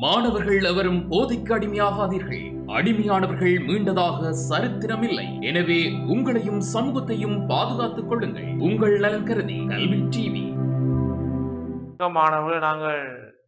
மாணவர்கள் எவரும் போதைக்கு அடிமையாகாதீர்கள் அடிமையானவர்கள் மீண்டதாக சரித்திரமில்லை எனவே உங்களையும் சமூகத்தையும் பாதுகாத்துக் கொள்ளுங்கள் உங்கள் நலன் கருதி கல்வி டிவி மாணவர்கள் நாங்கள்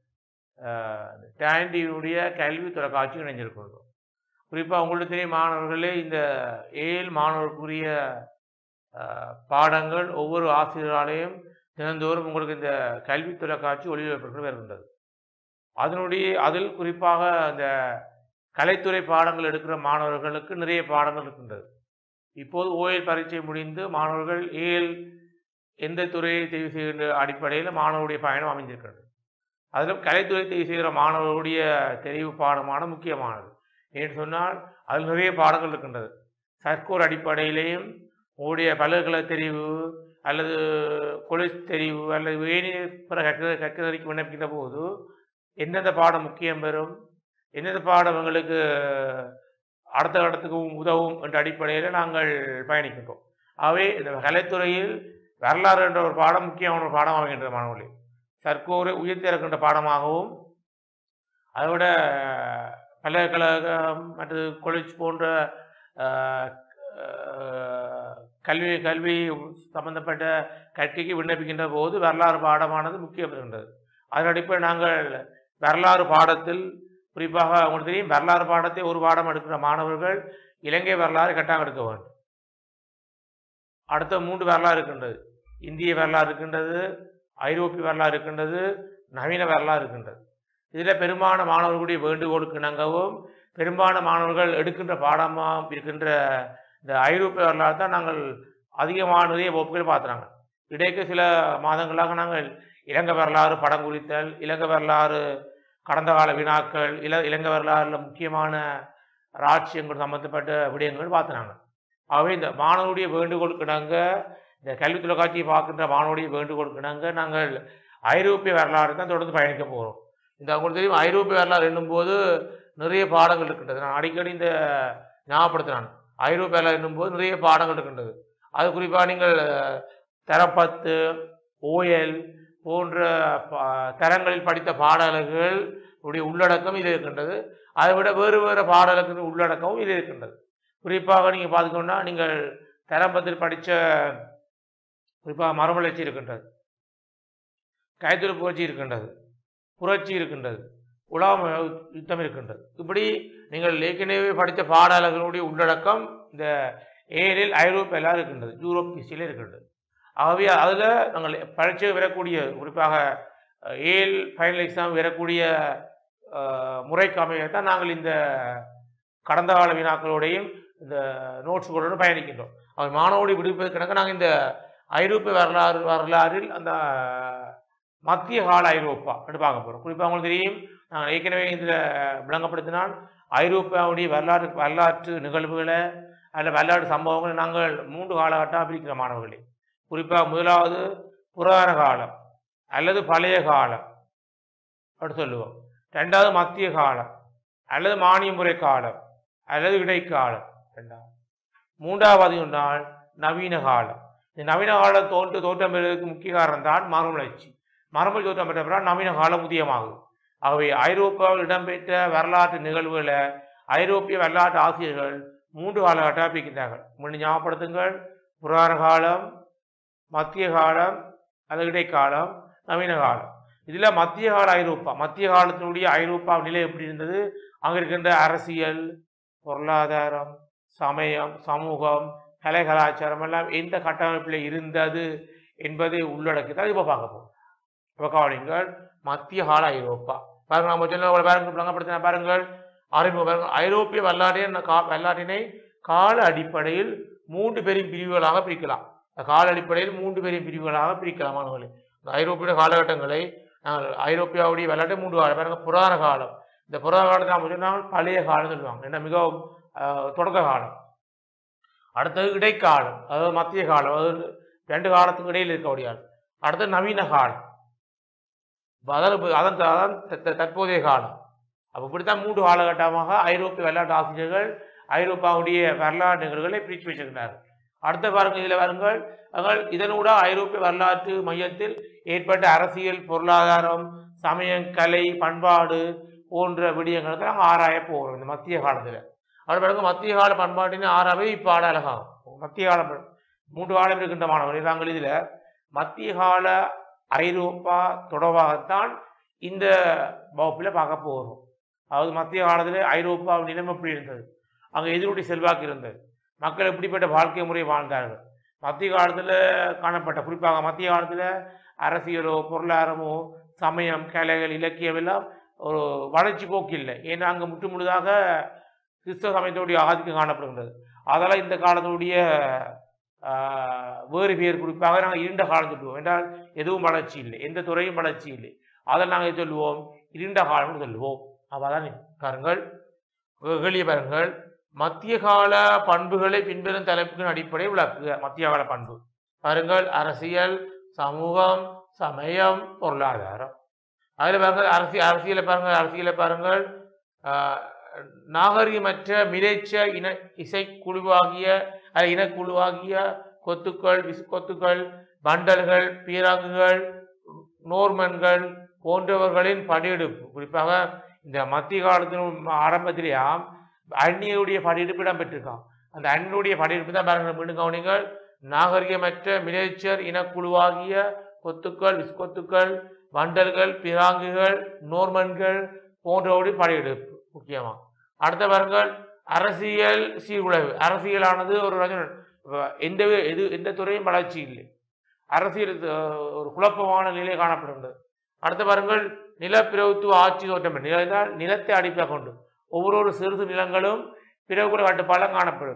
டேண்டியினுடைய கல்வி தொலைக்காட்சி இணைஞ்சிருக்கிறோம் குறிப்பாக உங்களுக்கு தெரியும் மாணவர்களே இந்த ஏழு மாணவர்களுக்குரிய அஹ், பாடங்கள் ஒவ்வொரு ஆசிரியராலையும் தினந்தோறும் உங்களுக்கு இந்த கல்வி தொலைக்காட்சி ஒளிபரப்பு வருகின்றது அதனுடைய அதில் குறிப்பாக இந்த கலைத்துறை பாடங்கள் எடுக்கிற மாணவர்களுக்கு நிறைய பாடங்கள் இருக்கின்றது இப்போது ஓஎல் பரீட்சை முடிந்து மாணவர்கள் ஏஎல் எந்த துறையை தெரிவு செய்கின்ற அடிப்படையில் மாணவருடைய பயணம் அமைஞ்சிருக்கிறது அதிலும் கலைத்துறை தெரிவு செய்கிற மாணவர்களுடைய தெரிவு பாடமான முக்கியமானது ஏன்னு சொன்னால் அதில் நிறைய பாடங்கள் இருக்கின்றது சர்க்கோர் அடிப்படையிலேயும் உங்களுடைய பல்கலைக்கழக தெரிவு அல்லது கொலேஜ் தெரிவு அல்லது ஏனைய பிற கற்க கற்கதற்கு விண்ணப்பிக்கின்ற போது எந்தெந்த பாடம் முக்கியம் பெறும் எந்தெந்த பாடம் எங்களுக்கு அடுத்த கட்டத்துக்கு உதவும் என்ற அடிப்படையில் நாங்கள் பயணிக்கின்றோம் ஆகவே இந்த கலைத்துறையில் வரலாறு என்ற ஒரு பாடம் முக்கியமான ஒரு பாடம் அமைகின்றது மாணவர்களே சர்க்கோரை உயர்த்தி இறக்கின்ற பாடமாகவும் அதோட பல்கலைக்கழகம் மற்றது காலேஜ் போன்ற அஹ், அஹ், கல்வி கல்வி சம்பந்தப்பட்ட கற்கைக்கு விண்ணப்பிக்கின்ற போது வரலாறு பாடமானது முக்கியம் பெறுகின்றது அதன் அடிப்படையில் நாங்கள் வரலாறு பாடத்தில் குறிப்பாக உங்களுக்கு தெரியும் வரலாறு பாடத்தை ஒரு பாடம் எடுக்கிற மாணவர்கள் இலங்கை வரலாறு கட்டாயம் எடுக்க வேண்டும் அடுத்த மூன்று வரலாறு இருக்கின்றது இந்திய வரலாறு இருக்கின்றது ஐரோப்பிய வரலாறு இருக்கின்றது நவீன வரலாறு இருக்கின்றது இதில் பெரும்பாலான மாணவர்களுடைய வேண்டுகோளுக்கு இணங்கவும் பெரும்பாலான மாணவர்கள் எடுக்கின்ற பாடமாக இருக்கின்ற இந்த ஐரோப்பிய வரலாறு தான் நாங்கள் அதிகமான நிறைய வகுப்புகள் பார்த்துறாங்க இடைக்கு சில மாதங்களாக நாங்கள் இலங்கை வரலாறு படம் குறித்தல் இலங்கை வரலாறு கடந்த கால வினாக்கள் இல இலங்கை வரலாறுல முக்கியமான ராட்சியங்கள் சம்பந்தப்பட்ட விடயங்கள் பார்த்துனாங்க ஆகவே இந்த மாணவருடைய வேண்டுகோளுக்கு இணங்க இந்த கல்வி தொலைக்காட்சியை பார்க்கின்ற மாணவருடைய வேண்டுகோளுக்கு இணங்க நாங்கள் ஐரோப்பிய வரலாறு தான் தொடர்ந்து பயணிக்க போகிறோம் இந்த உங்களுக்கு தெரியும் ஐரோப்பிய வரலாறு என்னும்போது நிறைய பாடங்கள் இருக்கின்றது நான் அடிக்கடி இந்த ஞாபகப்படுத்தினான் ஐரோப்பிய வரலாறு என்னும்போது நிறைய பாடங்கள் இருக்கின்றது அது குறிப்பாக நீங்கள் தரப்பத்து ஓஎல் போன்ற பா- தரங்களில் படித்த பாடல்கள் உடைய உள்ளடக்கம் இது இருக்கின்றது அதை விட வேறு வேறு பாடலுக்கு உள்ளடக்கமும் இது இருக்கின்றது குறிப்பாக நீங்கள் பார்த்துக்கணுன்னா நீங்கள் தரம்பத்தில் படித்த குறிப்பாக மறுமலர்ச்சி இருக்கின்றது கைத்தொழில் புரட்சி இருக்கின்றது புரட்சி இருக்கின்றது உலகம் யுத்தம் இருக்கின்றது இப்படி நீங்கள் ஏற்கனவே படித்த பாடல்களுடைய உள்ளடக்கம் இந்த ஏழில் ஐரோப்பியெல்லாம் இருக்கின்றது யூரோப் ஹிஸ்டியில் இருக்கின்றது ஆகவே அதில் நாங்கள் பரீட்சை வரக்கூடிய குறிப்பாக அஹ், ஏழ் ஃபைனல் எக்ஸாம் வரக்கூடிய அஹ், முறைக்கு அமையத்தான் நாங்கள் இந்த கடந்த கால வினாக்களோடையும் இந்த நோட்ஸுகளோடு பயணிக்கின்றோம் அவர் மாணவர்களை விடுவிப்பது கணக்கு நாங்கள் இந்த ஐரோப்பிய வரலாறு வரலாறில் அந்த மத்திய கால ஐரோப்பா என்று பார்க்க போகிறோம் குறிப்பாக உங்களுக்கு தெரியும் நாங்கள் ஏற்கனவே இதில் விளங்கப்படுத்தினால் ஐரோப்பாவுடைய வரலாறு வரலாற்று நிகழ்வுகளை அல்ல வரலாற்று சம்பவங்களை நாங்கள் மூன்று காலகட்டமாக பிரிக்கிற மாணவர்களே குறிப்பாக முதலாவது புராண காலம் அல்லது பழைய காலம் அப்படி சொல்லுவோம் ரெண்டாவது மத்திய காலம் அல்லது மானிய முறை காலம் அல்லது இடைக்காலம் ரெண்டாவது மூன்றாவது சொன்னால் நவீன காலம் இந்த நவீன காலம் தோன்று தோற்றம் பெறுவதற்கு முக்கிய காரணம் தான் மறுமலர்ச்சி மறுமலர்ச்சி தோற்றம் பெற்ற பிறகு நவீன காலம் உதயமாகும் ஆகவே ஐரோப்பாவில் இடம்பெற்ற வரலாற்று நிகழ்வுகளை ஐரோப்பிய வரலாற்று ஆசிரியர்கள் மூன்று காலகட்டமாக பிரிக்கின்றார்கள் முன்னே ஞாபகப்படுத்துங்கள் புராண காலம் மத்திய காலம் அல்லது இடைக்காலம் நவீன காலம் இதில் மத்திய கால ஐரோப்பா மத்திய காலத்தினுடைய ஐரோப்பா நிலை எப்படி இருந்தது அங்கே இருக்கின்ற அரசியல் பொருளாதாரம் சமயம் சமூகம் கலை கலாச்சாரம் எல்லாம் எந்த கட்டமைப்பில் இருந்தது என்பதை உள்ளடக்கி தான் இப்போ பார்க்க போகிறோம் இப்போ கவனிங்கள் மத்திய கால ஐரோப்பா பாருங்க நம்ம சொன்ன பாருங்க விளங்கப்படுத்தின பாருங்கள் அறிமுக பாருங்கள் ஐரோப்பிய வரலாற்றின் கா- வரலாற்றினை கால அடிப்படையில் மூன்று பெரும் பிரிவுகளாக பிரிக்கலாம் இந்த கால அடிப்படையில் மூன்று பெரும் பிரிவுகளாக பிரிக்கலாம் மாணவர்களே இந்த ஐரோப்பிய காலகட்டங்களை நாங்கள் ஐரோப்பியாவுடைய வரலாற்றை மூன்று காலம் பாருங்க புராண காலம் இந்த புராண காலத்தை நாம் சொன்னால் பழைய காலம் சொல்லுவாங்க என்ன மிகவும் ஆஹ், தொடக்க காலம் அடுத்தது இடைக்காலம் அதாவது மத்திய காலம் அதாவது ரெண்டு காலத்துக்கு இடையில் இருக்கக்கூடிய காலம். அடுத்தது நவீன காலம் அப்ப அதன் இப்ப அதன் த- அதான் த- த- தற்போதைய காலம் அப்போ இப்படித்தான் மூன்று காலகட்டமாக ஐரோப்பிய வரலாற்று ஆசிரியர்கள் ஐரோப்பாவுடைய வரலாற்று நிகழ்வுகளை பிரித்து வச்சிருக்கிறார்கள் அடுத்த பாருங்க இதில் பாருங்கள் அவர்கள் இதனூட ஐரோப்பிய வரலாற்று மையத்தில் ஏற்பட்ட அரசியல் பொருளாதாரம் சமயம் கலை பண்பாடு போன்ற விடயங்களை தான் நாங்கள் ஆராய போகிறோம் இந்த மத்திய காலத்தில் அது பிறகு மத்திய கால பண்பாட்டின் ஆறாவே இப்போ ஆட அழகாகும் மத்திய கால பண்- மூன்று காலம் இருக்கின்ற மாணவர்கள் நாங்கள் இதில் மத்திய கால ஐரோப்பா தொடர்பாகத்தான் இந்த வகுப்பில் பார்க்க போகிறோம் அதாவது மத்திய காலத்தில் ஐரோப்பா நிலம் எப்படி இருந்தது அங்கே எதிரொட்டி செல்வாக்கு இருந்தது மக்கள் எப்படிப்பட்ட வாழ்க்கை முறை வாழ்ந்தார்கள் மத்திய காலத்தில் காணப்பட்ட குறிப்பாக மத்திய காலத்தில் அரசியலோ பொருளாதாரமோ சமயம் கலைகள் இலக்கியம் எல்லாம் ஒரு வளர்ச்சி போக்கு இல்லை ஏன்னா அங்கே முற்று முழுதாக கிறிஸ்தவ சமயத்தோடைய ஆதிக்கம் காணப்படுகின்றது அதெல்லாம் இந்த காலத்துடைய ஆஹ், வேறு பேர் குறிப்பாக நாங்கள் இருண்ட காலம் சொல்லுவோம் என்றால் எதுவும் வளர்ச்சி இல்லை எந்த துறையும் வளர்ச்சி இல்லை அதை நாங்கள் சொல்லுவோம் இருண்ட காலம்னு சொல்லுவோம் அதான் பாருங்கள் எளிய பாருங்கள் மத்திய கால பண்புகளை பின்வரும் தலைப்புகளின் அடிப்படை விளக்குக மத்திய கால பண்பு பாருங்கள் அரசியல் சமூகம் சமயம் பொருளாதாரம் அதில் பாருங்கள் அரசியல் அரசியலை பாருங்கள் அரசியலை பாருங்கள் ஆஹ், நாகரிகமற்ற மிலேச்ச இன இசைக்குழுவாகிய அஹ், இனக்குழுவாகிய கொத்துக்கள் விஸ் கொத்துக்கள் பண்டல்கள் பீராங்குகள் நோர்மன்கள் போன்றவர்களின் படையெடுப்பு குறிப்பாக இந்த மத்திய காலத்தின் ஆரம்பத்திலேயாம் அந்நியருடைய படையெடுப்பு இடம்பெற்றிருக்கான் அந்த அந்நியுடைய படையெடுப்பு தான் பாருங்கள் மீண்டும் கவனிங்கள் நாகரிகமற்ற மிலேச்சர் இனக்குழுவாகிய கொத்துக்கள் விஸ்கொத்துக்கள் வண்டல்கள் பிராங்குகள் நோர்மன்கள் போன்றவருடைய படையெடுப்பு முக்கியமாக அடுத்த பாருங்கள் அரசியல் சீர்குலைவு அரசியலானது ஒரு ரஜன- எந்த வி- எது எந்த துறையும் வளர்ச்சி இல்லை அரசியல் அஹ், ஒரு குழப்பமான நிலை காணப்படுகின்றது அடுத்த பாருங்கள் நிலப்பிரபுத்துவ ஆட்சி தோட்டம் நில என்றால் நிலத்தை அடிப்பாக கொண்டு ஒவ்வொரு சிறு நிலங்களும் பிறகுல கட்டுப்பாடும் காணப்படும்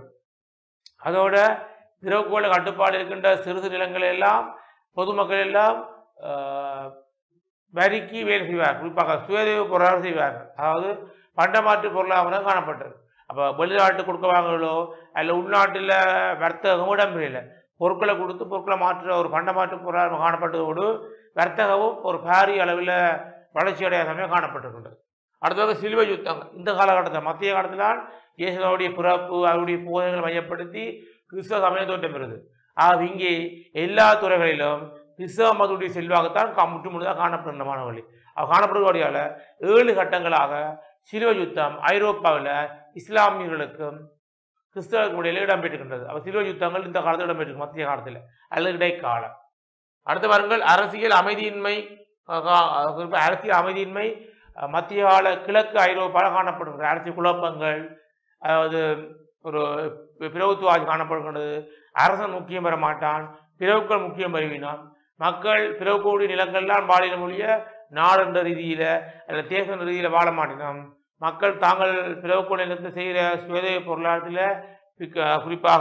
அதோட பிறகுல கட்டுப்பாடு இருக்கின்ற சிறு நிலங்கள் எல்லாம் பொதுமக்கள் எல்லாம் ஆஹ், வரிக்கு வேலை செய்வார் குறிப்பாக சுயதேவ பொருளாதாரம் செய்வார்கள் அதாவது பண்டமாற்று பொருளாதாரம் காணப்பட்டது அப்போ வெளிநாட்டு கொடுக்க வாங்கலோ அல்ல உள்நாட்டில் வர்த்தகமும் இடம்பெறல பொருட்களை கொடுத்து பொருட்களை மாற்ற ஒரு பண்டமாற்று பொருளாதாரம் காணப்பட்டதோடு வர்த்தகமும் ஒரு பாரிய அளவில் வளர்ச்சி அடையாத சமயம் காணப்பட்டிருக்கின்றது அடுத்ததாக சிலுவை யுத்தங்கள் இந்த காலகட்டத்தில் மத்திய காலத்தில் இயேசுடைய பிறப்பு அவருடைய போதனைகளை மையப்படுத்தி கிறிஸ்தவ சமயம் தோற்றம் பெறுது ஆக இங்கே எல்லா துறைகளிலும் கிறிஸ்தவ மதத்துடைய செல்வாகத்தான் கா- முற்று முழுதாக காணப்படுகின்ற மாணவர்களே அவ காணப்படுவதையால் ஏழு கட்டங்களாக சிலுவை யுத்தம் ஐரோப்பாவில் இஸ்லாமியர்களுக்கும் கிறிஸ்தவர்களுக்கும் இடையில இடம்பெற்றிருக்கின்றது அப்போ சிலுவை யுத்தங்கள் இந்த காலத்தில் இடம்பெற்றிருக்கு மத்திய காலத்தில் அல்லது இடைக்காலம் அடுத்த பாருங்கள் அரசியல் அமைதியின்மை அஹ், கா- அஹ், குறிப்பா அரசியல் அமைதியின்மை அஹ், மத்திய கால கிழக்கு ஐரோப்பாவில் காணப்படுகின்ற அரசியல் குழப்பங்கள் அதாவது ஒரு பி- பிரபுத்துவ ஆட்சி காணப்படுகின்றது அரசன் முக்கியம் பெற மாட்டான் பிறவுக்கள் முக்கியம் பெறுவினான் மக்கள் பிறவுக்கூடிய நிலங்கள்லாம் வாழின மொழிய நாடென்ற ரீதியில் அல்ல தேச ரீதியில் வாழ மாட்டினோம் மக்கள் தாங்கள் பிறவுக்குள் நிலத்தை செய்கிற சுயதேவ பொருளாதாரத்தில் பிக்க- குறிப்பாக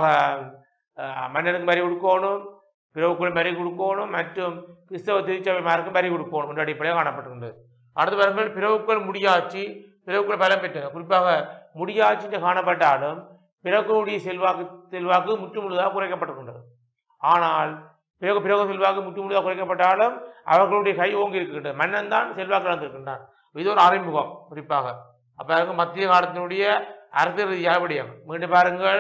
அஹ், மன்னனுக்கு வரி கொடுக்கணும் பிறவுக்குள் வரி கொடுக்கணும் மற்றும் கிறிஸ்தவ திருச்சபைமாருக்கும் வரி கொடுக்கணும் என்ற அடிப்படையாக காணப்பட்டிருந்தது அடுத்த பாருங்கள் பிறவுக்குள் முடியாட்சி பிறவுக்குள் பலம் பெற்றது குறிப்பாக முடியாட்சி காணப்பட்டாலும் பிறகுடைய செல்வாக்கு செல்வாக்கு முற்று முழுதாக குறைக்கப்பட்டிருக்கின்றது ஆனால் பிறகு பிறகு செல்வாக்கு முற்று முழுதாக குறைக்கப்பட்டாலும் அவர்களுடைய கை ஓங்கி இருக்கின்றது மன்னன் தான் செல்வாக்கு இழந்திருக்கின்றான் இது ஒரு அறிமுகம் குறிப்பாக அப்ப அதுக்கு மத்திய காலத்தினுடைய அரசியல் ரீதியாக விடயம் மீண்டும் பாருங்கள்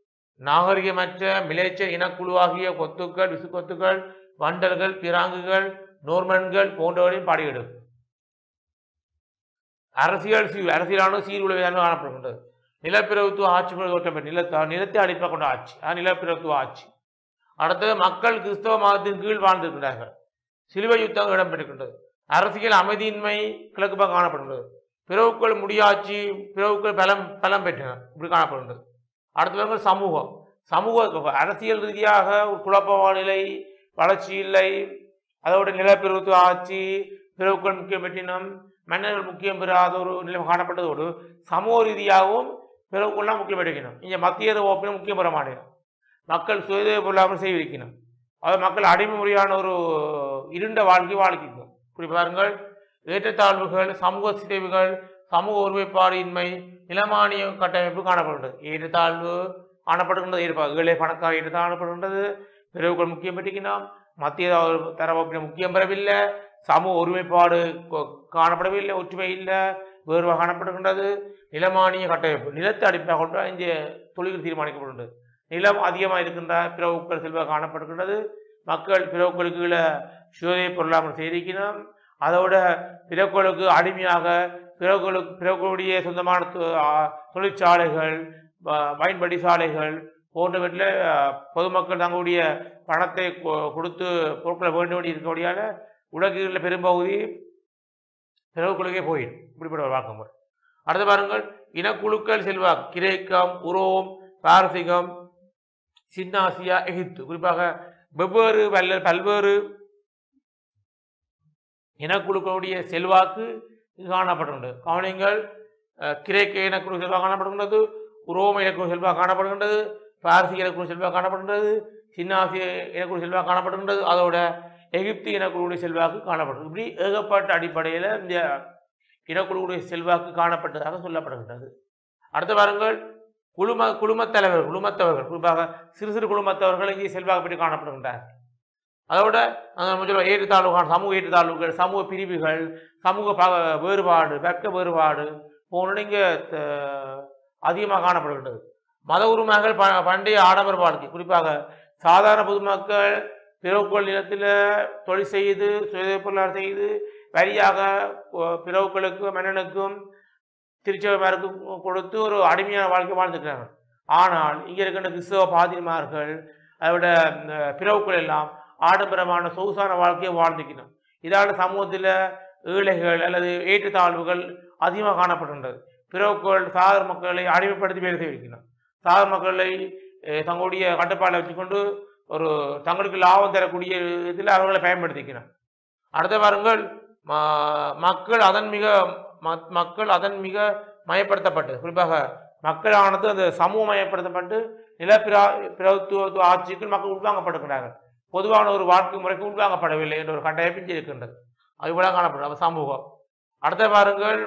நாகரிகமற்ற மிலேச்ச இனக்குழுவாகிய கொத்துக்கள் விசுக்கொத்துக்கள் வண்டல்கள் பிராங்குகள் நோர்மன்கள் போன்றவரையும் பாடியிடும் அரசியல் சீ அரசியலான சீர்குலைவாக காணப்படுகின்றது நிலப்பிரபுத்துவ ஆட்சி முறை தோற்றம் பெற்ற நிலத்த நிலத்தை அடிப்பாக கொண்ட ஆட்சி அதான் நிலப்பிரபுத்துவ ஆட்சி அடுத்தது மக்கள் கிறிஸ்தவ மதத்தின் கீழ் வாழ்ந்திருக்கிறார்கள் சிலுவை யுத்தம் இடம்பெற்றிருக்கின்றது அரசியல் அமைதியின்மை கிழக்கு பக்கம் காணப்படுகின்றது பிறவுக்கள் முடியாட்சி பிறவுக்கள் பலம் பலம் பெற்றன இப்படி காணப்படுகின்றது அடுத்தது சமூகம் சமூக அரசியல் ரீதியாக ஒரு குழப்பமான நிலை வளர்ச்சி இல்லை அதோட நிலப்பிரபுத்துவ ஆட்சி பிறவுக்கள் முக்கியம் பெற்றினம் மன்னர்கள் முக்கியம் பெறாத ஒரு நிலை காணப்பட்டதோடு சமூக ரீதியாகவும் பிறவுக்கெல்லாம் முக்கியம் பெற்றிருக்கணும் இங்கே மத்திய ஓப்பினும் முக்கியம் பெற மாட்டேன் மக்கள் சுயதேவ பொருளாதாரம் செய்விக்கணும் அது மக்கள் அடிமை முறையான ஒரு இருண்ட வாழ்க்கை வாழ்க்கைக்கும் இப்படி பாருங்கள் ஏற்றத்தாழ்வுகள் சமூக சிதைவுகள் சமூக ஒருமைப்பாடு இன்மை நிலமானிய கட்டமைப்பு காணப்படுகின்றது ஏற்றத்தாழ்வு காணப்படுகின்றது ஏற்பாடு ஏழை பணக்கார ஏற்றத்தாழ்வு காணப்படுகின்றது பிறவுகள் முக்கியம் பெற்றிக்கணும் மத்திய தரவப்பின முக்கியம் பெறவில்லை சமூக ஒருமைப்பாடு கொ- காணப்படவில்லை ஒற்றுமை இல்லை வேறுவா காணப்படுகின்றது நிலமானிய கட்டமைப்பு நிலத்தை அடிப்படையாக கொண்டு இங்கே தொழில்கள் தீர்மானிக்கப்படுகின்றது நிலம் அதிகமாக இருக்கின்ற பிறவுக்கள் செல்வாக காணப்படுகின்றது மக்கள் பிறவுக்களுக்கு கீழே சுயோதய பொருளாதாரம் செய்திருக்கணும் அதோட பிறக்கோளுக்கு அடிமையாக பிறகுகளுக்கு பிறகுடைய சொந்தமான தொ- ஆ, தொழிற்சாலைகள் வ- வைன்படி சாலைகள் போன்றவற்றில் அஹ், பொதுமக்கள் தங்களுடைய பணத்தை கொ- கொடுத்து பொருட்களை வேண்ட வேண்டி இருக்கபடியால் உலகில் பெரும்பகுதி பிறகுகளுக்கே போயிடும் இப்படிப்பட்ட ஒரு வாழ்க்கை முறை அடுத்து பாருங்கள் இனக்குழுக்கள் செல்வாக்கு கிரேக்கம் உரோம் பாரசீகம் சின்னாசியா எகிப்து குறிப்பாக வெவ்வேறு பல்ல பல்வேறு இனக்குழுக்களுடைய செல்வாக்கு இது காணப்படுகின்றது கவனிங்கள் அஹ், கிரேக்க இனக்குழு செல்வாக்கு காணப்படுகின்றது உரோம இனக்குழு செல்வாக்கு காணப்படுகின்றது பாரசீக இனக்குழு செல்வாக்கு காணப்படுகின்றது சின்னாசிய இனக்குழு செல்வாக்கு காணப்படுகின்றது அதோட எகிப்து இனக்குழுவுடைய செல்வாக்கு காணப்படுகிறது இப்படி ஏகப்பட்ட அடிப்படையில் இந்த இனக்குழுவுடைய செல்வாக்கு காணப்பட்டதாக சொல்லப்படுகின்றது அடுத்த பாருங்கள் குழும குழுமத் தலைவர்கள் குழுமத்தவர்கள் குறிப்பாக சிறு சிறு குழுமத்தவர்கள் இங்கே செல்வாக்கு பெற்று காணப்படுகின்றார்கள் அதோட அஹ், நம்ம சொல்லுவோம் ஏற்றுத்தாழ்வுகள் சமூக ஏற்றுத்தாழ்வுகள் சமூக பிரிவுகள் சமூக ப வேறுபாடு வெட்க வேறுபாடு போன்ற இங்கே அதிகமாக காணப்படுகின்றது மத உரிமைகள் ப பண்டைய ஆடம்பர வாழ்க்கை குறிப்பாக சாதாரண பொதுமக்கள் பிறவுக்கள் நிலத்தில் தொழில் செய்து சுய பொருளாதாரம் செய்து வரியாக அஹ், பிறவுக்களுக்கும் மன்னனுக்கும் திருச்சபைமாருக்கும் கொடுத்து ஒரு அடிமையான வாழ்க்கை வாழ்ந்துக்கிறாங்க ஆனால் இங்கே இருக்கின்ற கிறிஸ்தவ பாதிரிமார்கள் அதோட அஹ், பிறவுக்கள் எல்லாம் ஆடம்பரமான சொகுசான வாழ்க்கையை வாழ்ந்துக்கணும் இதால் சமூகத்தில் ஏழைகள் அல்லது ஏற்றத்தாழ்வுகள் அதிகமாக காணப்படுகின்றது பிறவுக்கள் சாகர மக்களை அடிமைப்படுத்தி வேலை செய்ய வைக்கணும் சாகர மக்களை அஹ், தங்களுடைய கட்டுப்பாட்டை வச்சுக்கொண்டு ஒரு தங்களுக்கு லாபம் தரக்கூடிய இதில் அவர்களை பயன்படுத்திக்கணும் அடுத்த பாருங்கள் ம- மக்கள் அதன் மிக ம- மக்கள் அதன் மிக மயப்படுத்தப்பட்டது குறிப்பாக மக்களானது அந்த சமூகமயப்படுத்தப்பட்டு நிலப்பிரா பிரபுத்துவ ஆட்சிக்கு மக்கள் உள்வாங்கப்படுகிறார்கள் பொதுவான ஒரு வாழ்க்கை முறைக்கு உள்வாங்கப்படவில்லை என்ற ஒரு கட்டாயம் இருக்கின்றது அதுபோல காணப்படும் அப்ப சமூகம் அடுத்த பாருங்கள்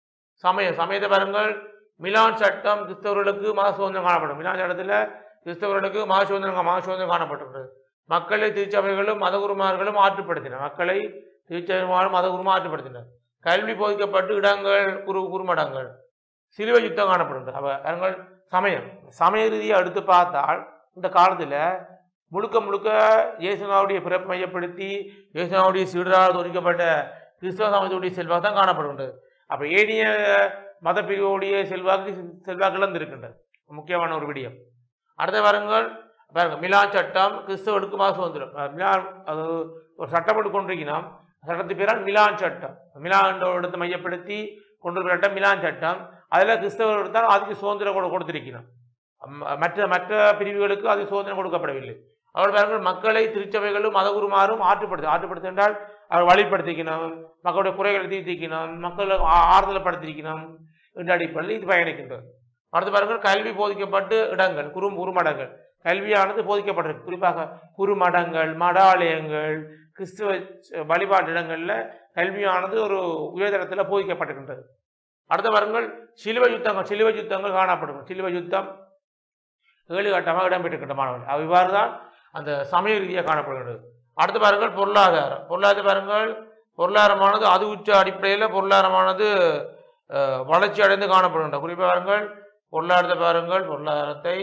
சமயம் சமயத்தை பாருங்கள் மிலான் சட்டம் கிறிஸ்தவர்களுக்கு மத சுதந்திரம் காணப்படும் மிலான் சட்டத்தில் கிறிஸ்தவர்களுக்கு மத சுதந்திரம் மத சுதந்திரம் காணப்பட்டுள்ளது மக்களை திருச்சபைகளும் மதகுருமார்களும் ஆற்றுப்படுத்தினர் மக்களை திருச்சபைகளும் மதகுருமா ஆற்றுப்படுத்தினர் கல்வி போதிக்கப்பட்டு இடங்கள் குரு குறுமடங்கள் சிலுவை யுத்தம் காணப்படுகிறது அவ அவங்கள் சமயம் சமய ரீதியாக எடுத்து பார்த்தால் இந்த காலத்தில் முழுக்க முழுக்க இயேசுனாவுடைய பிறப்பு மையப்படுத்தி இயேசுனாவுடைய சீடரால் தோற்கப்பட்ட கிறிஸ்தவ சமயத்துடைய செல்வாக்கு தான் காணப்படுகின்றது அப்போ ஏனைய மத பிரிவுடைய செல்வாக்கு செல்வாக்கு இழந்திருக்கின்றது முக்கியமான ஒரு விடயம் அடுத்த வாரங்கள் பாருங்க மிலான் சட்டம் கிறிஸ்தவனுக்கு மத சுதந்திரம் அஹ் மிலான் அது ஒரு சட்டம் போட்டு கொண்டிருக்கிறோம் சட்டத்து பேரால் மிலான் சட்டம் மிலான் இடத்தை மையப்படுத்தி கொண்டு வர சட்டம் மிலான் சட்டம் அதில் கிறிஸ்தவர்களுக்கு தான் அதுக்கு சுதந்திரம் கொடு கொடுத்திருக்கிறோம் ம- மற்ற மற்ற பிரிவுகளுக்கு அது சுதந்திரம் கொடுக்கப்படவில்லை அவர்கள் பாருங்கள் மக்களை திருச்சபைகளும் மதகுருமாரும் ஆற்றுப்படுத்து ஆற்றுப்படுத்து என்றால் அவர் வழிப்படுத்திக்கணும் மக்களுடைய குறைகளை தீர்த்திக்கணும் மக்களை ஆ- ஆறுதல்படுத்திக்கணும் என்ற அடிப்படையில் இது பயணிக்கின்றது அடுத்து பாருங்கள் கல்வி போதிக்கப்பட்டு இடங்கள் குறு குறுமடங்கள் கல்வியானது போதிக்கப்பட்டிருக்கு குறிப்பாக குறுமடங்கள் மடாலயங்கள் கிறிஸ்துவ ச- வழிபாட்டு இடங்களில் கல்வியானது ஒரு உயர்தரத்தில் போதிக்கப்பட்டிருக்கின்றது அடுத்த வாரங்கள் சிலுவை யுத்தங்கள் சிலுவை யுத்தங்கள் காணப்படும் சிலுவை யுத்தம் ஏழு கட்டமாக இடம்பெற்றிருக்கின்ற மாணவர்கள் அது இவ்வாறு தான் அந்த சமய ரீதியாக காணப்படுகிறது அடுத்த பாருங்கள் பொருளாதாரம் பொருளாதார பாருங்கள் பொருளாதாரமானது அது உச்ச அடிப்படையில் பொருளாதாரமானது அஹ், வளர்ச்சி அடைந்து காணப்படுகின்றது குறிப்பாக பாருங்கள் பொருளாதாரத்தை பாருங்கள் பொருளாதாரத்தை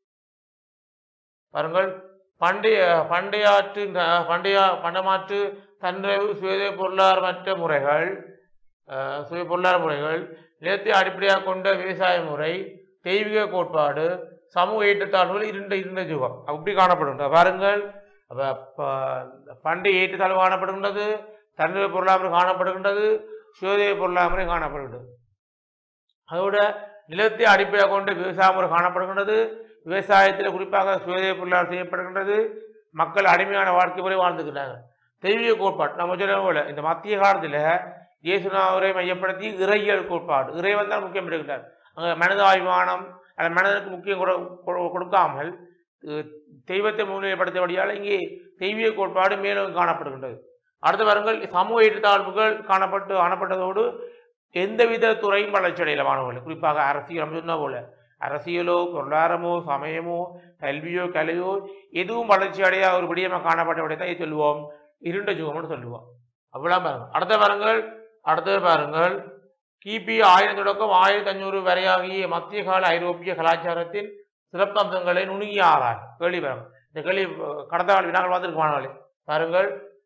பாருங்கள் பண்டைய பண்டையாற்று ந- பண்டைய பண்டமாற்று தன்னிறைவு சுய பொருளாதாரமற்ற முறைகள் அஹ், சுய பொருளாதார முறைகள் நிலத்தை அடிப்படையாக கொண்ட விவசாய முறை தெய்வீக கோட்பாடு சமூக ஏற்றத்தாழ்வுகள் இருண்ட இருண்ட யுகம் அப்படி காணப்படுகின்றது பாருங்கள் அப்ப ப- பண்டைய ஏற்றத்தாழ்வு காணப்படுகின்றது தன்னிறை பொருளாதாரம் காணப்படுகின்றது சுயோதய பொருளாதாரம் காணப்படுகின்றது அதோட நிலத்தை அடிப்படையாக கொண்டு விவசாய முறை காணப்படுகின்றது விவசாயத்தில் குறிப்பாக சுயதேய பொருளாதாரம் செய்யப்படுகின்றது மக்கள் அடிமையான வாழ்க்கை முறை வாழ்ந்துக்கிறாங்க தெய்வீக கோட்பாடு நம்ம சொல்ல போல இந்த மத்திய காலத்தில் இயேசுநாவரை மையப்படுத்தி இறையியல் கோட்பாடு இறைவன் தான் முக்கியம் இருக்கிறார் அங்கே மனிதாபிமானம் அந்த மனிதனுக்கு முக்கியம் கொடு- கொடு- கொடுக்காமல் அஹ், தெய்வத்தை முன்னிலைப்படுத்தியபடியால் இங்கே தெய்வீக கோட்பாடு மேலும் காணப்படுகின்றது அடுத்த வாரங்கள் சமூக ஏற்றத்தாழ்வுகள் காணப்பட்டு காணப்பட்டதோடு எந்தவித துறையும் வளர்ச்சி அடையல மாணவர்கள் குறிப்பாக அரசியல் நம்ம சொன்ன போல அரசியலோ பொருளாதாரமோ சமயமோ கல்வியோ கலையோ எதுவும் வளர்ச்சி அடையாத ஒரு விடயமாக காணப்பட்டபடி தான் இதை சொல்லுவோம் இருண்ட யுகம்னு சொல்லுவோம் அப்படிலாம் பாருங்க அடுத்த பாருங்கள் அடுத்தது பாருங்கள் கிபி ஆயிரம் தொடக்கம் ஆயிரத்தி ஐநூறு வரையாகிய மத்திய கால ஐரோப்பிய கலாச்சாரத்தின் சிறப்பம்சங்களை நுணுகி ஆறார் கேள்வி பாருங்க இந்த கேள்வி அஹ், கடந்த கால வினாக்கள் பார்த்துருக்கு மாணவர்களே பாருங்கள்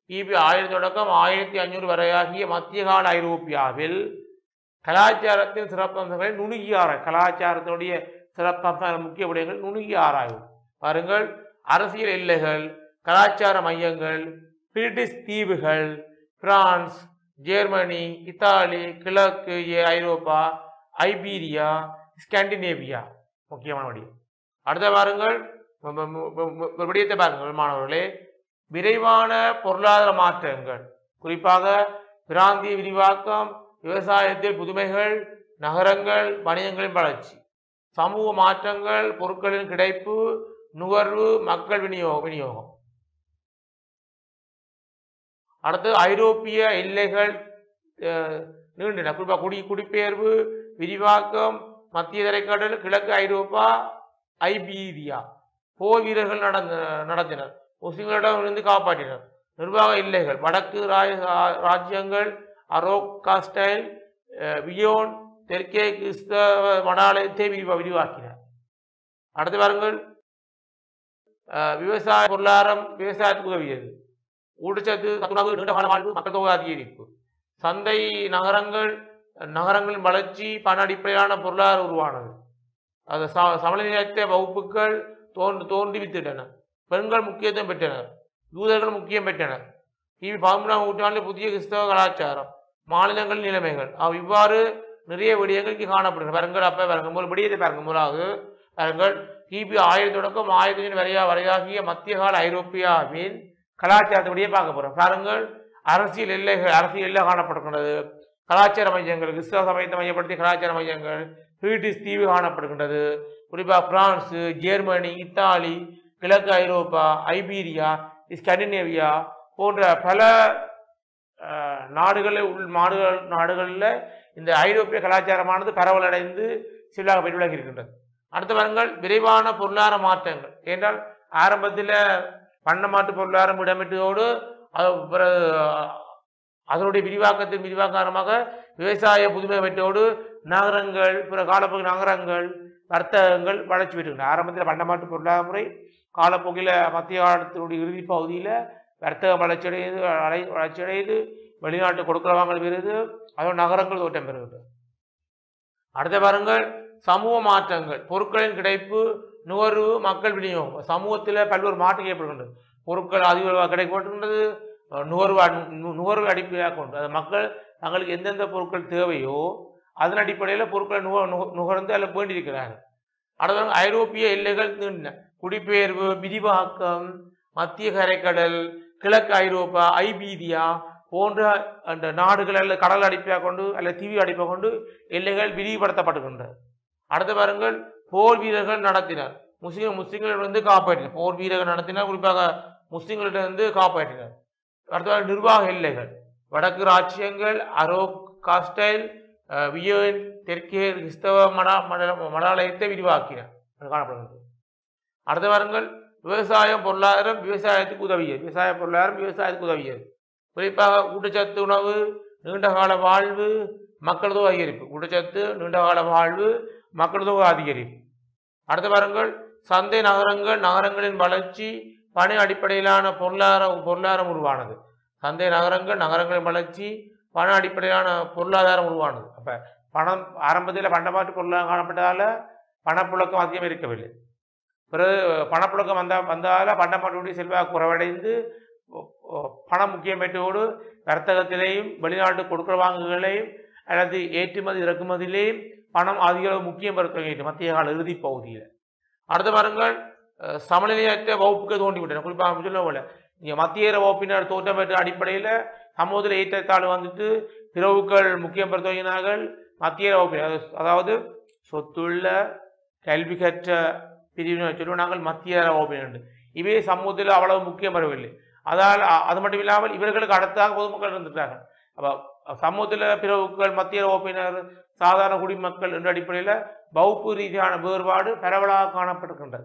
கிபி ஆயிரத்தி தொடக்கம் ஆயிரத்தி ஐநூறு வரையாகிய மத்திய கால ஐரோப்பியாவில் கலாச்சாரத்தின் சிறப்பம்சங்களை நுணுகி ஆராய் கலாச்சாரத்தினுடைய சிறப்பம்ச முக்கிய விடயங்கள் நுணுகி ஆராய்வு பாருங்கள் அரசியல் எல்லைகள் கலாச்சார மையங்கள் பிரிட்டிஷ் தீவுகள் பிரான்ஸ் ஜெர்மனி இத்தாலி கிழக்கு ஏ- ஐரோப்பா ஐபீரியா ஸ்காண்டினேவியா முக்கியமான விடயம் அடுத்த பாருங்கள் ம- ம- ம- ம- ம- ஒரு விடயத்தை பாருங்கள் மாணவர்களே விரைவான பொருளாதார மாற்றங்கள் குறிப்பாக பிராந்திய விரிவாக்கம் விவசாயத்தில் புதுமைகள் நகரங்கள் வணிகங்களின் வளர்ச்சி சமூக மாற்றங்கள் பொருட்களின் கிடைப்பு நுகர்வு மக்கள் விநியோகம் விநியோகம் அடுத்து ஐரோப்பிய எல்லைகள் அஹ், நீண்டன குறிப்பாக குடி குடிபெயர்வு விரிவாக்கம் மத்திய தரைக்கடல் கிழக்கு ஐரோப்பா ஐபீரியா போர் வீரர்கள் நடந்த நடத்தினர் முஸ்லிம்களிடம் இருந்து காப்பாற்றினர் நிர்வாக எல்லைகள் வடக்கு ராய ரா- ராஜ்யங்கள் அரோகாஸ்டைல் வியோன் தெற்கே கிறிஸ்தவ மடாலயத்தை விரிவா விரிவாக்கினர் அடுத்து பாருங்கள் அஹ், விவசாய பொருளாதாரம் விவசாயத்துக்கு உதவியது ஊட்டச்சத்து சத்துணவு நீண்டகால வாழ்வு மக்கள் தொகை அதிகரிப்பு சந்தை நகரங்கள் நகரங்களின் வளர்ச்சி பண அடிப்படையிலான பொருளாதாரம் உருவானது அது ச சமநிலையற்ற வகுப்புகள் தோன்றி தோன்றிவித்திட்டன பெண்கள் முக்கியத்துவம் பெற்றனர் யூதர்கள் முக்கியம் பெற்றனர் கிபி பதிமூணாம் நூற்றாண்டில் புதிய கிறிஸ்தவ கலாச்சாரம் மாநிலங்கள் நிலைமைகள் அவ் இவ்வாறு நிறைய விடயங்கள் இங்கே காணப்படுகின்றன பாருங்கள் அப்போ பாருங்கள் முதல் விடயத்தை பாருங்கள் முதலாவது பாருங்கள் கிபி ஆயிரத்தி தொடக்கம் ஆயிரத்தி ஐநூறு வரையா வரையாகிய மத்திய கால ஐரோப்பியாவின் கலாச்சாரத்துடைய பார்க்க போகிறோம் பாருங்கள் அரசியல் எல்லைகள் அரசியல் எல்லை காணப்படுகின்றது கலாச்சார மையங்கள் கிறிஸ்தவ சமயத்தை மையப்படுத்திய கலாச்சார மையங்கள் பிரிட்டிஷ் தீவு காணப்படுகின்றது குறிப்பாக பிரான்ஸு ஜெர்மனி இத்தாலி கிழக்கு ஐரோப்பா ஐபீரியா ஸ்கண்டினேவியா போன்ற பல அஹ், நாடுகளில் உள் நாடுகள் நாடுகளில் இந்த ஐரோப்பிய கலாச்சாரமானது பரவலடைந்து சில்லாக பெருவிலகி இருக்கின்றது அடுத்த வருங்கள் விரைவான பொருளாதார மாற்றங்கள் என்றால் ஆரம்பத்தில் பண்டமாட்டு பொருளாதாரம் இடம்பெற்றதோடு அது பிறகு அதனுடைய விரிவாக்கத்தின் விரிவாக்க காரணமாக விவசாய புதுமை பெற்றோடு நகரங்கள் பிற காலப்போக்கு நகரங்கள் வர்த்தகங்கள் வளர்ச்சி பெற்றுகின்றன ஆரம்பத்தில் பண்டமாட்டு பொருளாதார முறை காலப்போக்கில் மத்திய காலத்தினுடைய இறுதி பகுதியில் வர்த்தகம் வளர்ச்சியடையுது அலை வளர்ச்சியடையுது வெளிநாட்டு கொடுக்கல் வாங்கல் பெறுது அதோட நகரங்கள் தோட்டம் பெறுகின்றன அடுத்த பாருங்கள் சமூக மாற்றங்கள் பொருட்களின் கிடைப்பு நுகர்வு மக்கள் விநியோகம் சமூகத்தில் பல்வேறு மாற்றம் ஏற்படுகின்றது பொருட்கள் அதிக கிடைக்கப்பட்டுகின்றது அஹ் நுகர்வு அடி- நு- நுகர்வு அடிப்படையாக கொண்டு அது மக்கள் தங்களுக்கு எந்தெந்த பொருட்கள் தேவையோ அதன் அடிப்படையில் பொருட்களை நுக நுக- நுகர்ந்து அதில் வேண்டியிருக்கிறார்கள் அடுத்தவங்க ஐரோப்பிய எல்லைகள் நீண்டன குடிபெயர்வு விரிவாக்கம் மத்திய கரைக்கடல் கிழக்கு ஐரோப்பா ஐபீரியா போன்ற அந்த நாடுகள் அல்லது கடல் அடிப்பையாக கொண்டு அல்லது தீவு அடிப்பை கொண்டு எல்லைகள் விரிவுபடுத்தப்படுகின்றன அடுத்த பாருங்கள் போர் வீரர்கள் நடத்தினர் முஸ்லிம் முஸ்லிம்களிடம் வந்து காப்பாற்றினர் போர் வீரர்கள் நடத்தினர் குறிப்பாக முஸ்லிம்களிடம் வந்து காப்பாற்றினர் அடுத்தது நிர்வாக எல்லைகள் வடக்கு ராச்சியங்கள் அரோக் காஸ்டைல் அஹ், வியோன் தெற்கே கிறிஸ்தவ மடா மட- மடாலயத்தை விரிவாக்கினர் அது காணப்படுகிறது அடுத்த வாரங்கள் விவசாயம் பொருளாதாரம் விவசாயத்துக்கு உதவியது விவசாய பொருளாதாரம் விவசாயத்துக்கு உதவியது குறிப்பாக ஊட்டச்சத்து உணவு நீண்டகால வாழ்வு மக்கள் தொகை அதிகரிப்பு ஊட்டச்சத்து நீண்டகால வாழ்வு மக்கள் தொகை அதிகரிப்பு அடுத்த வாரங்கள் சந்தை நகரங்கள் நகரங்களின் வளர்ச்சி பணி அடிப்படையிலான பொருளாதார பொருளாதாரம் உருவானது சந்தை நகரங்கள் நகரங்களின் வளர்ச்சி பண அடிப்படையிலான பொருளாதாரம் உருவானது அப்ப பணம் ஆரம்பத்தில் பண்டமாற்று பொருளாதாரம் காணப்பட்டதால பணப்புழக்கம் அதிகம் இருக்கவில்லை பிறகு பணப்புழக்கம் வந்த வந்ததால் பண்டமாற்றுடைய செல்வாக்கு குறைவடைந்து ஒ- ஒ- பணம் முக்கியம் பெற்றோடு வர்த்தகத்திலேயும் வெளிநாட்டு கொடுக்கல் வாங்குகளையும் அல்லது ஏற்றுமதி இறக்குமதியிலேயும் பணம் அதிக அளவு முக்கியம் பெற தொடங்கிட்டு மத்திய கால இறுதி பகுதியில் அடுத்த பாருங்கள் அஹ், சமநிலையற்ற வகுப்புக்கு தோண்டிவிட்டன குறிப்பாக சொல்ல போல இங்கே மத்திய வகுப்பினர் தோற்றம் பெற்ற அடிப்படையில் சமூகத்தில் ஏற்றத்தாழ்வு வந்துட்டு பிறவுக்கள் முக்கியம் பெற தொடங்கினார்கள் மத்திய வகுப்பினர் அதாவது- அதாவது சொத்துள்ள கல்வி கற்ற பிரிவினர் சொல்லுவோம் நாங்கள் மத்திய வகுப்பினர் இவை சமூகத்தில் அவ்வளவு முக்கியம் பெறவில்லை அதால் அ- அது மட்டும் இல்லாமல் இவர்களுக்கு அடுத்ததாக பொதுமக்கள் இருந்துட்டார்கள் அப்போ சமூகத்தில் பிறவுக்கள் மத்திய வகுப்பினர் சாதாரண குடிமக்கள் என்ற அடிப்படையில் வகுப்பு ரீதியான வேறுபாடு பரவலாக காணப்படுகின்றது